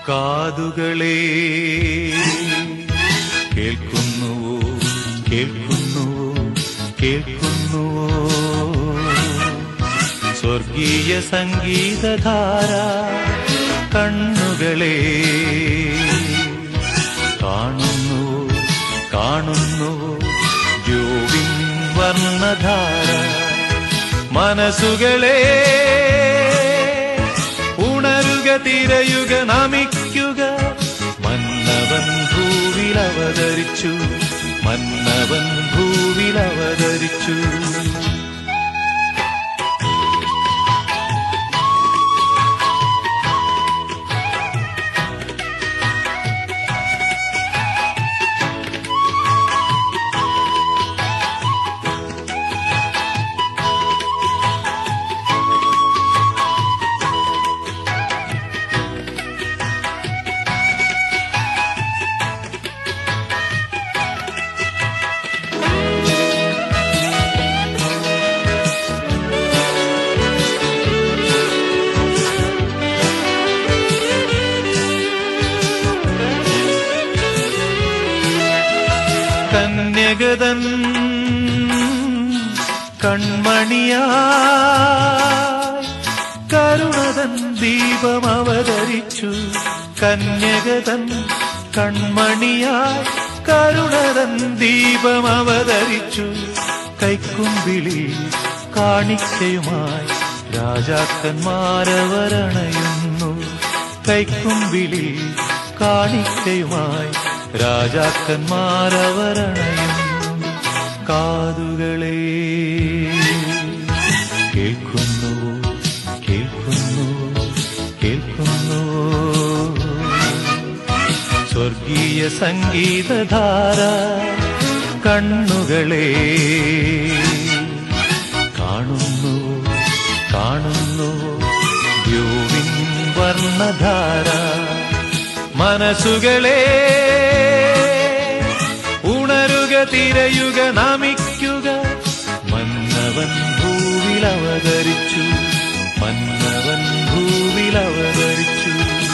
കാതുകളെ കേൾക്കുന്നുവോ കേൾക്കുന്നുവോ കേൾക്കുന്നുവോ സ്വർഗീയ സംഗീതധാര കണ്ണുകളെ കാണുന്നുവോ കാണുന്നുവോ ദ്യോവിൻ വർണ്ണധാര മനസ്സുകളെ ഉണരുക തിരയുക നമിക്കുക മന്നവൻ ഭൂവിൽ അവതരിച്ചു മന്നവൻ ഭൂവിൽ അവതരിച്ചു കന്യകതൻ കൺമണിയായി കരുണതൻ ദീപം അവതരിച്ചു കന്യകതൻ കൺമണിയായി കരുണതൻ ദീപം അവതരിച്ചു കൈക്കുമ്പിളി കാണിക്കയുമായി രാജാക്കന്മാരവരണയുന്നു കൈക്കുമ്പിളി കാണിക്കയുമായി രാജാക്കന്മാരവരണയുന്നു കാതുകളെ കേൾക്കുന്നു കേൾക്കുന്നു കേൾക്കുന്നു സ്വർഗീയ സംഗീതധാര കണ്ണുകളെ കാണുന്നു കാണുന്നു ദ്യോവിൻ വർണ്ണധാര മനസ്സുകളെ ഉണരുക തിരയുക നമിക്കുക മന്നവൻ ഭൂവിൽ അവതരിച്ചു മന്നവൻ ഭൂവിൽ അവതരിച്ചു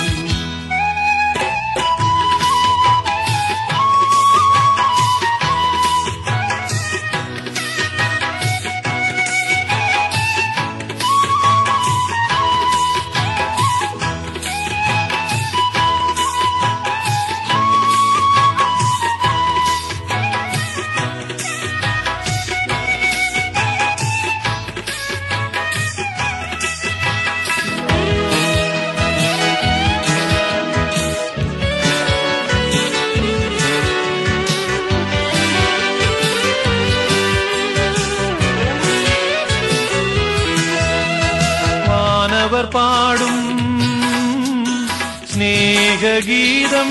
വാനവർ പാടും സ്നേഹഗീതം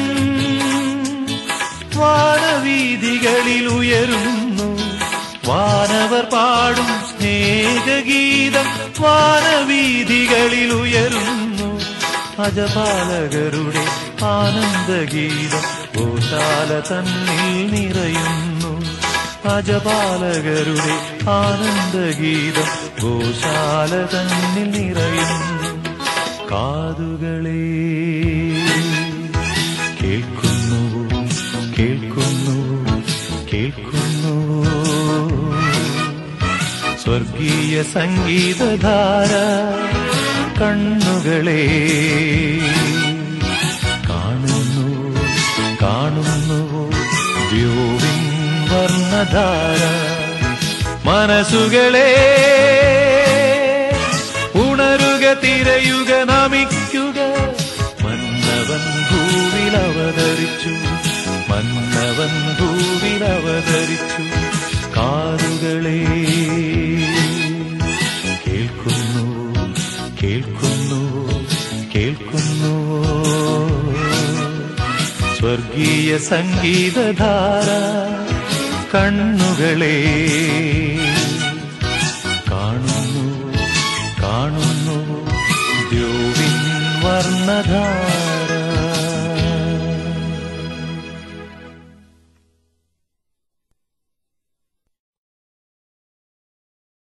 വാനവീതികളിൽ ഉയരുന്നു വാനവർ പാടും സ്നേഹഗീതം വാനവീതികളിൽ ഉയരുന്നു അജപാലകരുടെ ആനന്ദഗീതം ഗോശാല തന്നിൽ നിറയുന്നു അജപാലകരുടെ ആനന്ദഗീതം ഗോശാല തന്നിൽ നിറയുന്നു കാതുകളെ കേൾക്കുന്നു കേൾക്കുന്നു കേൾക്കുന്നു സ്വർഗീയ സംഗീതധാര കണ്ണുകളെ കാണുന്നു കാണുന്നു ദ്യോവിൻ വർണ്ണധാര മനസ്സുകളെ ഉണരുക തിരയുക നമിക്കുക മന്നവൻ ഭൂവിൽ അവതരിച്ചു മന്നവൻ ഭൂവിൽ അവതരിച്ചു കാതുകളെ കേൾക്കുന്നു കേൾക്കുന്നു കേൾക്കുന്നു സ്വർഗീയ സംഗീതധാര കണ്ണുകളെ കാണുന്നു കാണുന്നു ദ്യോവിൻ വർണ്ണധാര